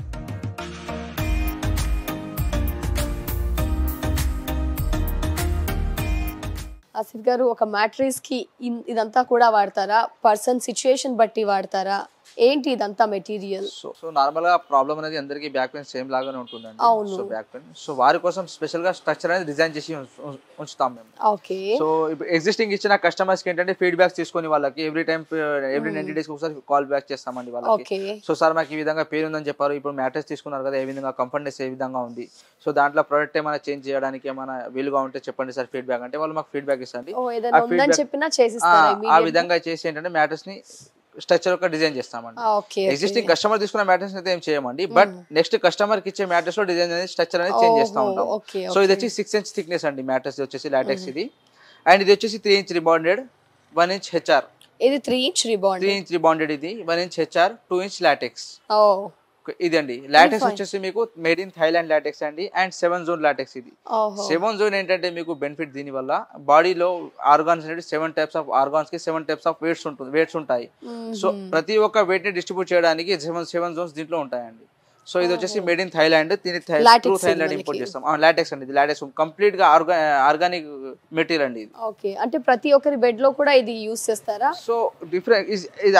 ఆసిఫ్ గారు ఒక మ్యాట్రిస్ కి ఇన్- ఇదంతా కూడా వాడతారా పర్సన్ సిచ్యుయేషన్ బట్టి వాడతారా ఏంటి ఇదంతా మెటీరియల్ సో సో నార్మల్ గా ప్రాబ్లం అనేది అందరికీ బ్యాక్ పెయిన్ సేమ్ లాగానే ఉంటుందండి అవును. సో బ్యాక్ పెయిన్ సో వారి కోసం స్పెషల్ గా స్ట్రక్చర్ అనేది డిజైన్ చేసి ఉంచు- ఉంచు- ఉంచుతాం మేము ఓకే సో ఇప్పుడు ఎగ్జిస్టింగ్ ఇచ్చిన కస్టమర్స్ కి ఏంటంటే ఫీడ్బ్యాక్స్ తీసుకొని వాళ్ళకి every time every ninety days ఒకసారి కాల్ బ్యాక్ చేస్తామండి వాళ్ళకి ఓకే సో సార్ మాకు ఈ విధంగా పేరు ఉందని చెప్పారు ఇప్పుడు మ్యాట్రెస్ తీసుకున్నారు కదా ఏ విధంగా కంఫర్ట్నెస్ ఏ విధంగా ఉంది సో దాంట్లో ప్రోడక్ట్ ఏమైనా చేంజ్ చేయడానికి ఏమైనా వీలుగా ఉంటే చెప్పండి సార్ ఫీడ్బ్యాక్ అంటే వాళ్ళు మాకు ఫీడ్బ్యాక్ ఇస్తుంది ఓ ఏదైనా ఆ ఉందని feedback- చెప్పినా ఆ చేసిస్తారా ఆ immediate గా? విధంగా చేసి ఏంటంటే మ్యాట్రెస్ ని స్ట్రక్చర్ ఒక డిజైన్ చేస్తామండి ఆ, ఓకే ఎగ్జిస్టింగ్ కస్టమర్ తీసుకున్న మ్యాట్రెస్ అయితే ఏం చేయమండి బట్ నెక్స్ట్ కస్టమర్ కి ఇచ్చే మ్యాట్రెస్ లో డిజైన్ అనేది స్ట్రక్చర్ అనేది చేంజ్ చేస్తూ ఓహో, ఉంటాం ఓకే, సో ఇది వచ్చి సిక్స్ ఇంచ్ థిక్నెస్ అండి మ్యాట్రెస్ వచ్చేసి లాటెక్స్ ఇది అండ్ ఇది వచ్చేసి three inch rebonded one inch HR ఇది three inch rebond three inch rebonded ఇది one inch HR two inch latex ఓ ఇది అండి లాటెక్స్ fine. వచ్చేసి మీకు మేడ్ ఇన్ థైలాండ్ లాటెక్స్ అండి అండ్ సెవెన్ జోన్ లాటెక్స్ ఇది ఓహో సెవెన్ జోన్ ఏంటంటే మీకు బెనిఫిట్ దీని వల్ల బాడీలో ఆర్గాన్స్ అనేది సెవెన్ టైప్స్ ఆఫ్ ఆర్గాన్స్ కి సెవెన్ టైప్స్ ఆఫ్ వెయిట్స్ ఉంటుంది వెయిట్స్ ఉంటాయి సో ప్రతి ఒక్క వెయిట్ ని డిస్ట్రిబ్యూట్ చేయడానికి సెవెన్ సెవెన్ జోన్స్ దీంట్లో ఉంటాయండి సో ఇది వచ్చేసి మేడ్ ఇన్ థైలాండ్ దీని Latex త్రూ ఇది థైలాండ్ మనకి. ఇంపోర్ట్ చేస్తాం లాటెక్స్ అండి ఇది లాటెక్స్ కంప్లీట్ గా ఆర్గా ఆర్గానిక్ మెటీరియల్ అండి ఇది ఓకే అంటే ప్రతి ఒక్కరి బెడ్ లో కూడా ఇది యూస్ చేస్తారా సో డిఫరెంట్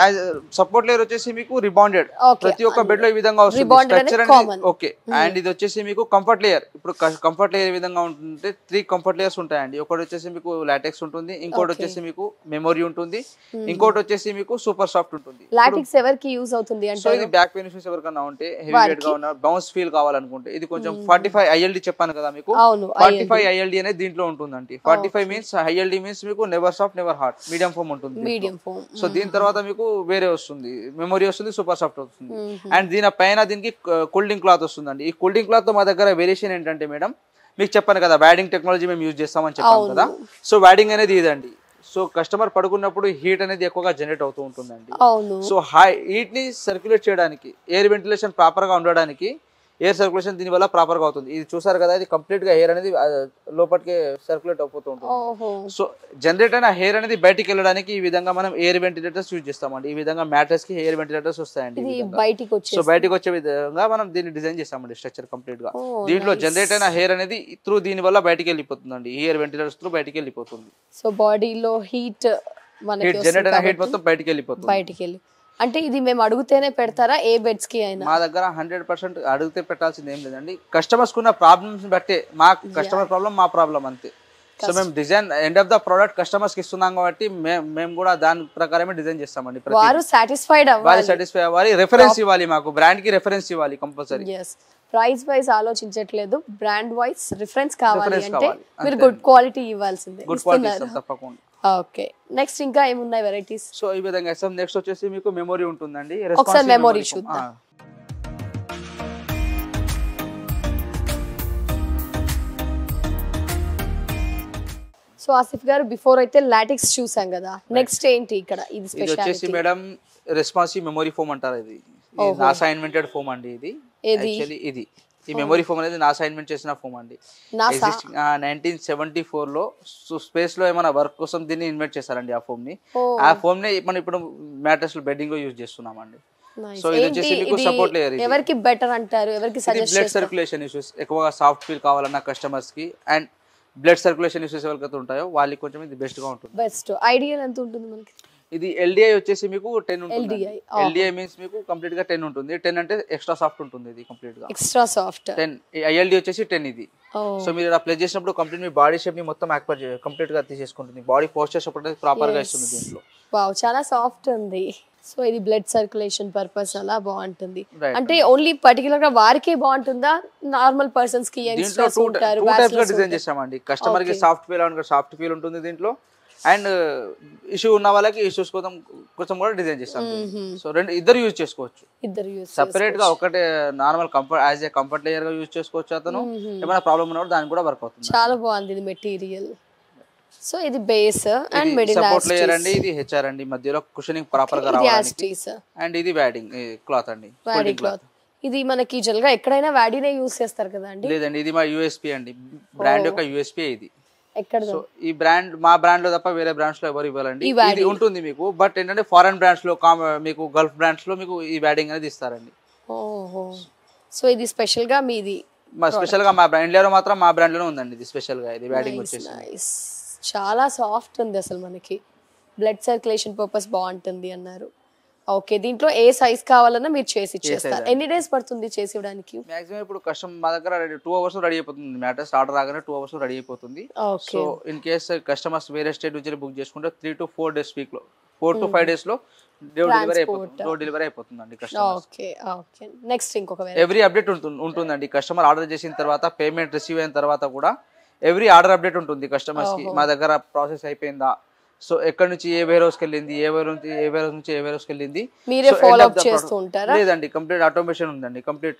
సపోర్ట్ లేయర్ వచ్చేసి మీకు రిబాండెడ్ Okay. ప్రతి ఒక్క బెడ్ లో ఈ విధంగా వస్తుంది Rebonded అనేది స్ట్రక్చర్ common. అనేది ఓకే అండ్ ఇది వచ్చేసి మీకు కంఫర్ట్ లేయర్ ఇప్పుడు కంఫర్ట్ లేయర్ విధంగా ఉంటుంటే త్రీ కంఫర్ట్ లేయర్స్ ఉంటాయండి ఒకటి వచ్చేసి మీకు లాటెక్స్ ఉంటుంది ఇంకోటి Okay. వచ్చేసి మీకు మెమొరీ ఉంటుంది ఇంకోటి వచ్చేసి మీకు సూపర్ సాఫ్ట్ ఉంటుంది లాటిక్స్ ఎవరికి యూస్ అవుతుంది సో అంటే ఇది బ్యాక్ పెయిన్ ఇష్యూస్ ఎవరికైనా ఉంటే హెవీ వెయిట్ వారికి? గా ఉన్న బౌన్స్ ఫీల్ కావాలనుకుంటే ఇది కొంచెం ఫార్టీ ఫైవ్ ఐఎల్డి చెప్పాను కదా మీకు అవును ఫార్టీ ఫైవ్ ఐఎల్డి అనేది దీంట్లో ఉంటుందండి forty five means ILD means మీకు never soft never hard medium foam ఉంటుంది దీంట్లో. మీడియం ఫోన్ సో దీని తర్వాత మీకు వేరే వస్తుంది మెమొరీ వస్తుంది సూపర్ సాఫ్ట్ వస్తుంది అండ్ దీని పైన దీనికి కూలింగ్ క్లాత్ వస్తుందండి ఈ కూలింగ్ క్లాత్ తో మా దగ్గర వేరియేషన్ ఏంటంటే మేడం మీకు చెప్పాను కదా వ్యాడింగ్ టెక్నాలజీ మేము యూజ్ చేస్తామని చెప్పాను అవును. కదా సో వ్యాడింగ్ అనేది ఇదండి సో కస్టమర్ పడుకున్నప్పుడు హీట్ అనేది ఎక్కువగా జనరేట్ అవుతూ ఉంటుందండి అవును సో హై హీట్ ని సర్క్యులేట్ చేయడానికి ఎయిర్ వెంటిలేషన్ ప్రాపర్ గా ఉండడానికి ఎయిర్ సర్క్యులేషన్ దీని వల్ల ప్రాపర్ గా అవుతుంది ఇది చూసారు కదా ఇది కంప్లీట్ గా ఎయిర్ అనేది ఆ, లోపలికి సర్క్యులేట్ అయిపోతూ ఉంటుంది ఓహో సో జనరేట్ అయిన హెయిర్ అనేది బయటికి వెళ్ళడానికి ఈ విధంగా మనం ఎయిర్ వెంటిలేటర్స్ యూజ్ చేస్తామండి ఈ విధంగా మ్యాట్రెస్ కి ఎయిర్ వెంటిలేటర్స్ వస్తాయండి ఈ ఇది విధంగా. బయటికి సో వచ్చేసి బయటికి వచ్చే విధంగా మనం దీన్ని డిజైన్ చేస్తామండి స్ట్రక్చర్ కంప్లీట్ గా Oh, దీంట్లో nice. జనరేట్ అయిన హెయిర్ అనేది త్రూ దీని వల్ల బయటికి వెళ్ళిపోతుందండి ఎయిర్ వెంటిలేటర్స్ త్రూ బయటికి వెళ్ళిపోతుంది సో బాడీలో హీట్ మనకి హీట్ వస్తుంది జనరేట్ అయిన హీట్ కాబట్టి మొత్తం బయటికి వెళ్ళిపోతుంది బయటికి వెళ్ళి అంటే ఇది మేము అడిగితేనే పెడతారా ఏ బెడ్స్ కి అయినా మా దగ్గర హండ్రెడ్ పర్సెంట్ అడిగితే పెట్టాల్సింది ఏం లేదండి కస్టమర్స్ కున్న ప్రాబ్లమ్స్ బట్టే మా కస్టమర్ ప్రాబ్లం మా ప్రాబ్లం అంతే సో మేము design end of the product customers కి ఇస్తున్నాం కాబట్టి మే- మేము కూడా దాని ప్రకారమే డిజైన్ చేస్తామండి ప్రతి వారు సాటిస్ఫైడ్ వారి అవ్వాలి సాటిస్ఫై అవ్వాలి రెఫరెన్స్ ఇవ్వాలి మాకు బ్రాండ్ కి రెఫరెన్స్ ఇవ్వాలి కంపల్సరీ ఎస్ ప్రైస్ వైజ్ ఆలోచించట్లేదు బ్రాండ్ వైజ్ రిఫరెన్స్ కావాలి Reference అంటే కావాలి. మీరు అంతే గుడ్ క్వాలిటీ ఇవ్వాల్సిందే గుడ్ క్వాలిటీ ఇస్తున్నారు ఇస్తాం తప్పకుండా ఓకే నెక్స్ట్ ఇంకా ఏమున్నాయి వెరైటీస్ సో ఈ విధంగా ఇస్తాం నెక్స్ట్ వచ్చేసి మీకు మెమొరీ ఉంటుందండి ఒకసారి Responsive memory memory చూద్దాం. ఆ. సో ఆసిఫ్ గారు బిఫోర్ అయితే లాటిక్స్ చూసాం కదా నెక్స్ట్ ఏంటి ఇక్కడ ఇది ఇది వచ్చేసి speciality madam responsive memory foam అంటారు ఇది నాసా ఇన్వెంటెడ్ ఫోమ్ అండి ఇది ఏది? యాక్చువల్లీ ఇది ఈ మెమొరీ ఫోమ్ అనేది నాసా ఇన్వెంట్ చేసిన ఫోమ్ అండి నాసా నైన్టీన్ సెవెంటీ ఫోర్ లో స్పేస్ లో ఏమైనా వర్క్ కోసం దీన్ని ఇన్వెంట్ చేశారండి ఆ ఫోమ్ ని ఓ ఆ ఫోమ్ ని మనం ఇప్పుడు మ్యాట్రస్ లో బెడ్డింగ్ లో యూజ్ చేస్తున్నామండి nice. సో ఇది ఏంటి వచ్చేసి మీకు ఇది support layer ఇది. ఎవరికి బెటర్ అంటారు ఎవరికి ఇది సజెస్ట్ బ్లడ్ చేస్తారు సర్క్యులేషన్ ఇష్యూస్ ఎక్కువగా సాఫ్ట్ ఫీల్ కావాలన్న కస్టమర్స్ కి అండ్ బ్లడ్ సర్క్యులేషన్ ఇష్యూస్ ఎవరికైతే ఉంటాయో వాళ్ళకి కొంచెం ఇది బెస్ట్ గా ఉంటుంది బెస్ట్ ఐడియల్ ఎంత ఉంటుంది మనకి ఇది ఎల్డిఐ వచ్చేసి మీకు టెన్ ఉంటుంది LDI, ఎల్డిఐ మీన్స్ మీకు కంప్లీట్ గా టెన్ ఉంటుంది టెన్ అంటే ఎక్స్ట్రా సాఫ్ట్ ఉంటుంది ఇది కంప్లీట్ గా ఎక్స్ట్రా సాఫ్ట్ టెన్ ఐఎల్డి వచ్చేసి టెన్ ఇది సో మీరు ఇలా ప్లేస్ చేసినప్పుడు కంప్లీట్ మీ బాడీ షేప్ ని మొత్తం యాక్పర్ కంప్లీట్ గా తీసేసుకుంటుంది బాడీ పోస్చర్ సపోర్ట్ ప్రాపర్ గా ఇస్తుంది దీంట్లో వావ్ చాలా సాఫ్ట్ ఉంది సో ఇది బ్లడ్ సర్క్యులేషన్ పర్పస్ అలా బాగుంటుంది Right. అంటే ఓన్లీ పర్టికులర్ గా వారికే బాగుంటుందా నార్మల్ పర్సన్స్ కి దీంట్లో యంగ్స్టర్స్ టూ ఉంటారు టూ టైప్స్ గా bachelors డిజైన్ ఉంటారు. చేసామండి కస్టమర్ కి Okay. సాఫ్ట్ ఫీల్ అనుకో సాఫ్ట్ ఫీల్ ఉంటుంది దీంట్లో అండ్ ఇష్యూ ఉన్న వాళ్ళకి ఇష్యూస్ కోసం కొంచెం కూడా డిజైన్ చేస్తాం Mhm. సో రెండు ఇద్దరు యూజ్ చేసుకోవచ్చు ఇద్దరు యూస్ సెపరేట్ గా ఒకటే normal comfort as a comfort layer గా యూజ్ చేసుకోవచ్చు అతను ఏమైనా ప్రాబ్లమ్ ఉన్నప్పుడు దానికి కూడా వర్క్ అవుతుంది చాలా బాగుంది ఇది మెటీరియల్ సో ఇది base and middle support layer అండి ఇది హెచ్ఆర్ అండి మధ్యలో కుషనింగ్ ప్రాపర్ గా ఇది రావడానికి యాస్టీస్ అండ్ ఇది వ్యాడింగ్ క్లాత్ అండి వ్యాడీ folding క్లాత్ ఇది మనకి జనరల్ గా ఎక్కడైనా వ్యాడీనే యూస్ చేస్తారు కదా అండి లేదండి ఇది మా యూఎస్పీ అండి బ్రాండ్ యొక్క యూఎస్పీ ఇది ఎక్కడ సో ఈ బ్రాండ్ మా బ్రాండ్ లో తప్ప వేరే బ్రాండ్స్ లో ఎవరు ఇవ్వాలండి ఈ Wadi. ఇది ఉంటుంది మీకు బట్ ఏంటంటే ఫారెన్ బ్రాండ్స్ లో కామ్- మీకు గల్ఫ్ బ్రాండ్స్ లో మీకు ఈ వ్యాడింగ్ అనేది ఇస్తారండి ఓహో సో ఇది స్పెషల్ గా మీది మా స్పెషల్ గా మా బ్రాండ్ ఇండియాలో మాత్రం మా బ్రాండ్ లోనే ఉందండి ఇది స్పెషల్ గా ఇది వ్యాడింగ్ వచ్చేసి నైస్ చాలా సాఫ్ట్ ఉంది అసలు మనకి బ్లడ్ సర్క్యులేషన్ పర్పస్ బాగుంటుంది అన్నారు ఓకే దీంట్లో ఏ సైజ్ కావాలన్నా మీరు చేసి ఇచ్చేస్తారు ఎన్ని డేస్ పడుతుంది చేసి ఇవ్వడానికి మాక్సిమం ఇప్పుడు కస్టమ్ మా దగ్గర టూ అవర్స్ రెడీ అయిపోతుంది మ్యాటర్స్ ఆర్డర్ రాగానే టూ అవర్స్ రెడీ అయిపోతుంది okay so in case customers వేరే స్టేట్ నుంచి బుక్ చేసుకుంటే three to four days week లో ఫోర్ టు ఫైవ్ డేస్ లో డోర్ డెలివరీ అయిపోతుంది డోర్ డెలివరీ అయిపోతుందండి కస్టమర్ ఓకే ఓకే నెక్స్ట్ ఇంకొక వేరే ఎవ్రీ అప్డేట్ ఉంటుంది ఉంటుందండి కస్టమర్ ఆర్డర్ చేసిన తర్వాత పేమెంట్ రిసీవ్ అయిన తర్వాత కూడా ఎవ్రీ ఆర్డర్ అప్డేట్ ఉంటుంది కస్టమర్స్ కి మా దగ్గర ప్రాసెస్ అయిపోయిందా సో ఎక్కడి నుంచి ఏ వేర్ హౌస్కి వెళ్ళింది ఏ వేర్ నుంచి ఏ వేర్ హౌస్ నుంచి ఏ వేర్ హౌస్కి వెళ్ళింది మీరే So, end follow of up the చేస్తూ product- ఉంటారా? లేదండి కంప్లీట్ ఆటోమేషన్ ఉందండి కంప్లీట్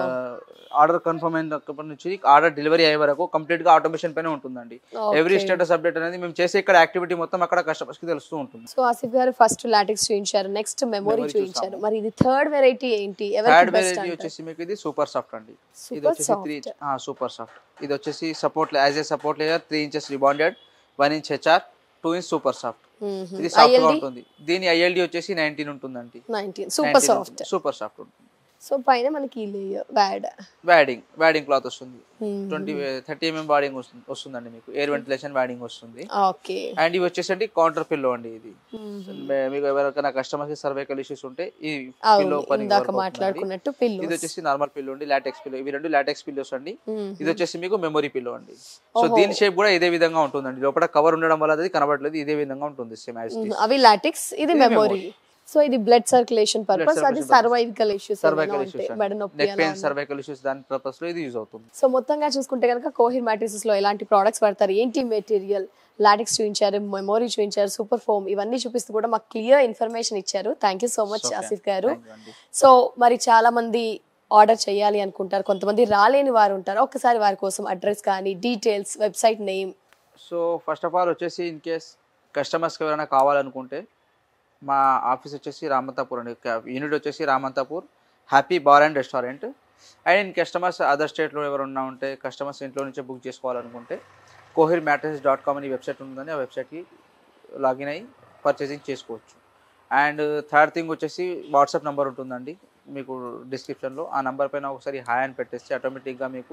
ఆర్డర్ కన్ఫర్మ్ అయిన నుంచి ఆర్డర్ డెలివరీ అయ్యే వరకు కంప్లీట్ గా ఆటోమేషన్ పైన ఉంటుందండి ఎవ్రీ స్టేటస్ అప్డేట్ అనేది మేము చేసే ఇక్కడ యాక్టివిటీ మొత్తం అక్కడ కస్టమర్స్ కి తెలుస్తూ ఉంటుంది సో ఆసిఫ్ గారు ఫస్ట్ లాటిక్స్ చూపించారు నెక్స్ట్ మెమొరీ చూపించారు మరి ఇది థర్డ్ వెరైటీ ఏంటి థర్డ్ ఎవరికి బెస్ట్ వెరైటీ వచ్చేసి మీకు ఇది సూపర్ సాఫ్ట్ అండి ఇది Super వచ్చేసి త్రీ సూపర్ సాఫ్ట్ ఇది వచ్చేసి support as a support layer three inches rebonded one inch HR two inch super soft ఇది సాఫ్ట్ గా ఉంటుంది దీని ఐఎల్డి వచ్చేసి నైన్టీన్ ఉంటుందండి nineteen super soft super soft ఉంటుంది సో పైన మనకి వ్యాడ్ వ్యాడింగ్ వ్యాడింగ్ క్లాత్ వస్తుంది ట్వంటీ థర్టీ ఎంఎం వాడింగ్ వస్తుంది వస్తుందండి మీకు ఎయిర్ వెంటిలేషన్ వాడింగ్ వస్తుంది ఓకే అండ్ ఇవి వచ్చేసండి కౌంటర్ పిల్లో అండి ఇది మే- మీకు ఎవరికైనా కస్టమర్స్ సర్వైకల్ ఇష్యూస్ ఉంటే ఈ పిల్లో పని ఇందాక work అవుతుందండి. మాట్లాడుకున్నట్టు ఇది పిల్లు వచ్చేసి నార్మల్ పిల్లో అండి లాటెక్స్ పిల్లో ఇవి రెండు లాటెక్స్ పిల్లోస్ అండి మ్మ్. ఇది వచ్చేసి మీకు మెమరీ పిల్లో అండి సో దీని షేప్ కూడా ఇదే విధంగా ఉంటుందండి లోపల కవర్ ఉండడం వల్ల అది కనబడలేదు ఇదే విధంగా ఉంటుంది సేమ్ యాజ్ అవి లాటిక్స్ ఇది మెమొరీ సో ఇది బ్లడ్ సర్క్యులేషన్ పర్పస్ అది సర్వైకల్ ఇష్యూస్ సర్వైకల్ ఇష్యూస్ మెడ నొప్పి నెక్ అలా పెయిన్ సర్వైకల్ ఇష్యూస్ దాని పర్పస్ లో ఇది యూజ్ అవుతుంది సో మొత్తంగా చూసుకుంటే కనుక కోహిర్ మ్యాట్రిసెస్ లో ఎలాంటి ప్రోడక్ట్స్ పడతారు ఏంటి మెటీరియల్ లాటిక్స్ చూపించారు మెమొరీ చూపించారు సూపర్ ఫోమ్ ఇవన్నీ చూపిస్తూ కూడా మాకు క్లియర్ ఇన్ఫర్మేషన్ ఇచ్చారు thank you so much Asif గారు Thank you అండి. సో మరి చాలా మంది ఆర్డర్ చేయాలి అనుకుంటారు కొంతమంది రాలేని వారు ఉంటారు ఒక్కసారి వారి కోసం అడ్రస్ కానీ details website name so first of all వచ్చేసి ఇన్ కేస్ కస్టమర్స్కి ఎవరైనా కావాలనుకుంటే మా ఆఫీస్ వచ్చేసి రామంతాపూర్ అండి యూనిట్ వచ్చేసి Ramanthapur happy bar and restaurant and in customers other స్టేట్లో ఎవరున్నా ఉంటే కస్టమర్స్ ఇంట్లో నుంచే బుక్ చేసుకోవాలనుకుంటే కోహిర్ మ్యాట్రస్ డాట్ కామ్ అనే వెబ్సైట్ ఉందని ఆ వెబ్సైట్కి లాగిన్ అయ్యి పర్చేసింగ్ చేసుకోవచ్చు అండ్ థర్డ్ థింగ్ వచ్చేసి వాట్సాప్ నెంబర్ ఉంటుందండి మీకు డిస్క్రిప్షన్లో ఆ నెంబర్ పైన ఒకసారి హాయ్ అని పెట్టేస్తే ఆటోమేటిక్గా మీకు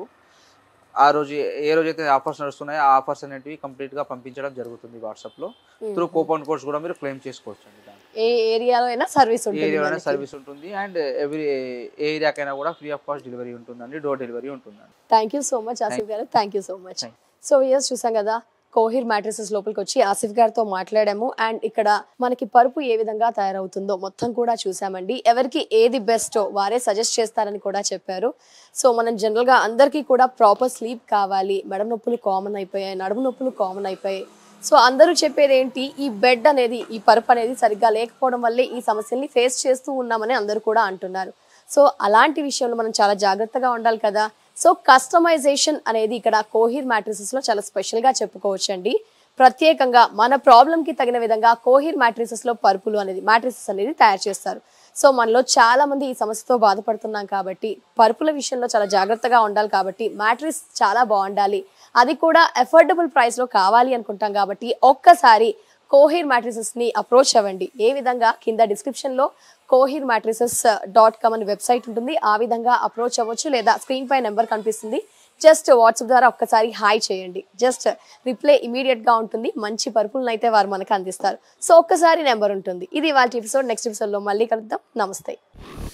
ఆ రోజు ఏ రోజైతే ఆఫర్స్ నడుస్తున్నాయో ఆ ఆఫర్స్ అనేటివి కంప్లీట్గా పంపించడం జరుగుతుంది వాట్సాప్లో త్రూ కూపన్ కోడ్స్ కూడా మీరు క్లెయిమ్ చేసుకోవచ్చు అండి దాన్ని ఏ ఏరియాలో అయినా సర్వీస్ ఏ ఉంటుంది ఏరియాలో మనకి. సర్వీస్ ఉంటుంది అండ్ ఎవ్రీ ఏ ఏరియాకైనా కూడా ఫ్రీ ఆఫ్ కాస్ట్ డెలివరీ ఉంటుందండి డోర్ డెలివరీ ఉంటుందండి thank you so much Asif గారు thank you so much Thank so years చూసాం కదా కోహిర్ మ్యాట్రసెస్ లోపలికి వచ్చి ఆసిఫ్ గారితో మాట్లాడాము అండ్ ఇక్కడ మనకి పరుపు ఏ విధంగా తయారవుతుందో మొత్తం కూడా చూసామండి ఎవరికి ఏది బెస్టో వారే సజెస్ట్ చేస్తారని కూడా చెప్పారు సో మనం జనరల్గా అందరికీ కూడా ప్రాపర్ స్లీప్ కావాలి మెడ నొప్పులు కామన్ అయిపోయాయి నడుము నొప్పులు కామన్ అయిపోయాయి సో అందరూ చెప్పేది ఏంటి ఈ బెడ్ అనేది ఈ పరుపు అనేది సరిగ్గా లేకపోవడం వల్లే ఈ సమస్యల్ని ఫేస్ చేస్తూ ఉన్నామని అందరూ కూడా అంటున్నారు సో అలాంటి విషయంలో మనం చాలా జాగ్రత్తగా ఉండాలి కదా సో కస్టమైజేషన్ అనేది ఇక్కడ కోహిర్ మ్యాట్రిసెస్ లో చాలా స్పెషల్ గా చెప్పుకోవచ్చు అండి ప్రత్యేకంగా మన ప్రాబ్లం కి తగిన విధంగా కోహిర్ మ్యాట్రిసెస్ లో పరుపులు అనేది మ్యాట్రిసెస్ అనేది తయారు చేస్తారు సో మనలో చాలా మంది ఈ సమస్యతో బాధపడుతున్నాం కాబట్టి పరుపుల విషయంలో చాలా జాగ్రత్తగా ఉండాలి కాబట్టి మ్యాట్రిస్ చాలా బాగుండాలి అది కూడా అఫోర్డబుల్ ప్రైస్ లో కావాలి అనుకుంటాం కాబట్టి ఒక్కసారి కోహిర్ మ్యాట్రిసెస్ ని అప్రోచ్ అవ్వండి ఏ విధంగా కింద డిస్క్రిప్షన్ లో కోహిర్ మ్యాట్రిసెస్ డాట్ కామ్ అనే వెబ్సైట్ ఉంటుంది ఆ విధంగా అప్రోచ్ అవ్వచ్చు లేదా స్క్రీన్ పై నెంబర్ కనిపిస్తుంది జస్ట్ వాట్సాప్ ద్వారా ఒక్కసారి హాయ్ చేయండి జస్ట్ రిప్లై గా ఉంటుంది మంచి పరుపులను అయితే వారు మనకు అందిస్తారు సో ఒక్కసారి నెంబర్ ఉంటుంది ఇది వాళ్ళ ఎపిసోడ్ నెక్స్ట్ ఎపిసోడ్లో మళ్ళీ కలుద్దాం నమస్తే